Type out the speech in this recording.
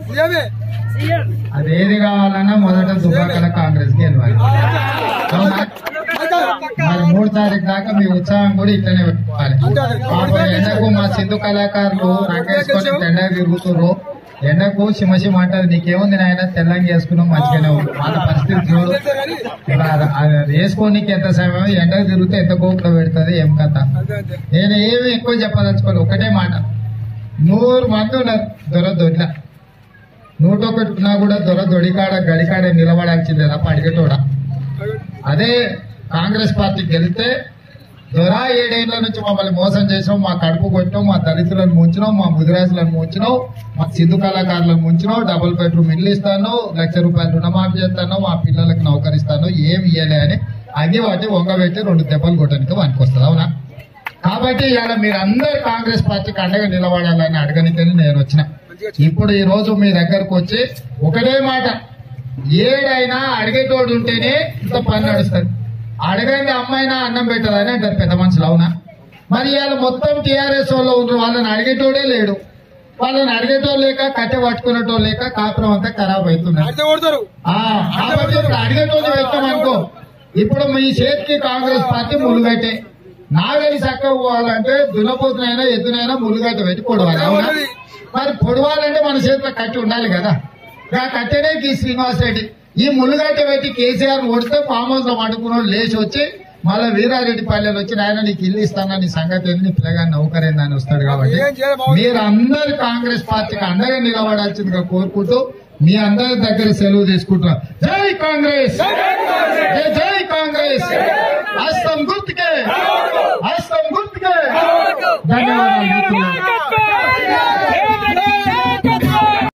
సీఎమే అది ఏది కావాలన్నా మొదట దుబ్బాకల కాంగ్రెస్ గెలవాలి అవునా? మరి మూడు తారీఖు దాకా మీ ఉత్సాహం కూడా ఇట్లనే పెట్టుకోవాలి పాపం ఎండకు మా సింధు కళాకారులు రంగేసుకొని ఎండ తిరుగుతుర్రు ఎండకు సిమసిమ అంటది నీకేముంది నాయన తెల్లంగా వేసుకున్నావు మంచిగానే ఉంది వాళ్ళ పరిస్థితి చూడు ఇప్పుడు అది- అది వేసుకోనికి ఎంత సమయం ఎండకు తిరిగితే ఎంత కోపంలో పెడుతుంది ఏం కథ అంతే అంతే నేను ఏమి ఎక్కువ చెప్పదలుచుకోలేదు ఒకటే మాట నూరు మంది ఉన్నారు దొర దొడ్ల నూట ఒకటి ఉన్నా కూడా దొర దొడికాడ గడికాడ నిలబడాల్సిందే తప్ప అడిగేటోడ అదే కాంగ్రెస్ పార్టీ గెలిస్తే దొర ఏడేళ్ల నుంచి మమ్మల్ని మోసం చేసాం మా కడుపు కొట్టాం మా దళితులను ముంచినాం మా ముదిరాజులను ముంచినాం మా సిద్ధు కళాకారులను ముంచినాం డబుల్ బెడ్రూమ్ ఇల్లు ఇస్తాను లక్ష రూపాయలు రుణమాఫీ చేస్తాను మా పిల్లలకు నౌకరిస్తాను ఏమి ఇయ్యలే అని అన్ని వాటి వంగబెట్టి రెండు దెబ్బలు కొట్టడానికి వానికి వస్తుంది అవునా కాబట్టి ఇవాళ మీరందరూ కాంగ్రెస్ పార్టీకి అండగా నిలబడాలని అడగనికని నేను వచ్చిన ఇప్పుడు ఈ రోజు మీ దగ్గరకు వచ్చి ఒకటే మాట ఏడైనా అడిగేటోడు ఉంటేనే ఇంత పని నడుస్తుంది అడగండి అమ్మాయినా అన్నం పెట్టదని అంటారు పెద్ద మనుషులు అవునా మరి ఇవాళ మొత్తం టీఆర్ఎస్ వాళ్ళు ఉన్నారు వాళ్ళని అడిగేటోడే లేడు వాళ్ళని అడిగేటోడు లేక కట్టె పట్టుకునేటోడు లేక కాపురం అంతా ఖరాబ్ అవుతున్నారు అడితే కొడతారు ఆ, కాబట్టి ఇప్పుడు అడిగేటోళ్ళు వెళ్తాం అనుకో ఇప్పుడు మీ చేతికి కాంగ్రెస్ పార్టీ ములుగట్టే నాగలి చక్క పోవాలంటే దున్నపోతునైనా ఎద్దునైనా ములుగట్ట పెట్టి పొడవాలి అవునా మరి పొడవాలంటే మన చేతిలో కట్టి ఉండాలి కదా ఆ కట్టెనే ఈ శ్రీనివాస్ రెడ్డి ఈ ములుగట్ట పెట్టి కేసీఆర్ ఓడితే ఫామ్ హౌస్ లో పడుకున్నాడు లేచి వచ్చి మళ్ళీ వీరారెడ్డి పల్లెలు వచ్చి నాయన నీకు ఇల్లు ఇస్తానా నీ సంగతి ఏంది నీ పిల్లగాని నౌకరేందని వస్తాడు కాబట్టి ఏం చేయాలి బాబు? మీరు అందరు కాంగ్రెస్ పార్టీకి అండగా నిలబడాల్సిందిగా కోరుకుంటూ మీ అందరి దగ్గర సెలవు తీసుకుంటున్నాం జై కాంగ్రెస్ జై జై కాంగ్రెస్ హస్తం గుర్తుకే హస్తం గుర్తుకే ధన్యవాదాలు మిత్రులారా.